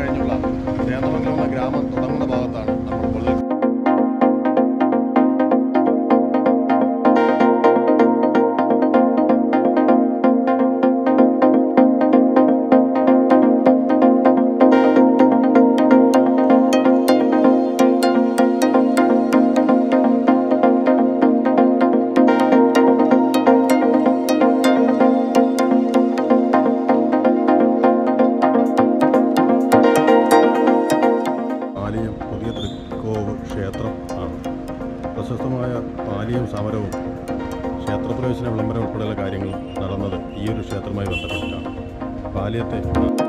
കഴിഞ്ഞുള്ള ചേന്നമംഗലം എന്ന ഗ്രാമം തുടങ്ങുന്ന ഭാഗത്താണ് നമ്മൾ ഇപ്പോൾ നിൽക്കുന്നത്. പാലിയം പുതിയ തൃക്കോവ് ക്ഷേത്രം ആണ് പ്രശസ്തമായ പാലിയം സമരവും ക്ഷേത്രപ്രവേശന വിളംബരം ഉൾപ്പെടെയുള്ള കാര്യങ്ങൾ നടന്നത് ഈ ഒരു ക്ഷേത്രവുമായി ബന്ധപ്പെട്ടിട്ടാണ് പാലിയത്തെ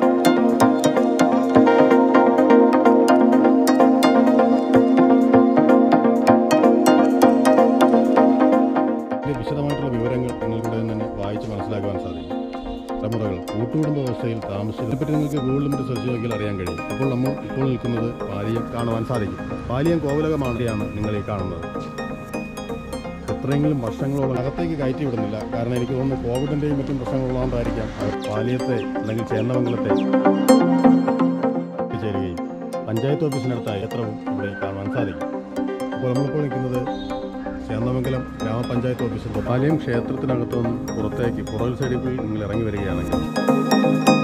ഇതിന്റെ വിശദമായിട്ടുള്ള വിവരങ്ങൾ നിങ്ങൾക്കിവിടെ നിന്ന് തന്നെ വായിച്ച് മനസ്സിലാക്കുവാൻ സാധിക്കും തലമുറകൾ കൂട്ടുകുടുംബ വ്യവസ്ഥയിൽ താമസിച്ചത് ഇതിനെപ്പറ്റി നിങ്ങൾക്ക് ഗൂഗിളിൽ മറ്റ് സെർച്ച് നോക്കിയാൽ അറിയാൻ കഴിയും അപ്പോൾ നമ്മൾ ഇപ്പോൾ നിൽക്കുന്നത് പാലിയം കാണുവാൻ സാധിക്കും പാലിയം കോവിലകമാണ്ടിയാണ് നിങ്ങൾ ഈ കാണുന്നത് എത്രയെങ്കിലും വർഷങ്ങളോളം അകത്തേക്ക് കയറ്റി വിടുന്നില്ല കാരണം എനിക്ക് തോന്നുന്നു കോവിഡിൻ്റെയും മറ്റും പ്രശ്നങ്ങളുള്ളതുകൊണ്ടായിരിക്കാം അവർ പാലിയത്തെ അല്ലെങ്കിൽ ചേന്നമംഗലത്തെ ചേരുകയും പഞ്ചായത്ത് ഓഫീസിനടുത്ത ക്ഷേത്രവും ഇവിടെ കാണുവാൻ സാധിക്കും അപ്പോൾ നമ്മളിപ്പോൾ നിൽക്കുന്നത് ചേന്നമംഗലം ഗ്രാമപഞ്ചായത്ത് ഓഫീസിൽ പാലിയം ക്ഷേത്രത്തിനകത്തു നിന്നും പുറത്തേക്ക് പുറകിൽ സൈഡിൽ നിങ്ങൾ ഇറങ്ങി വരികയാണെങ്കിൽ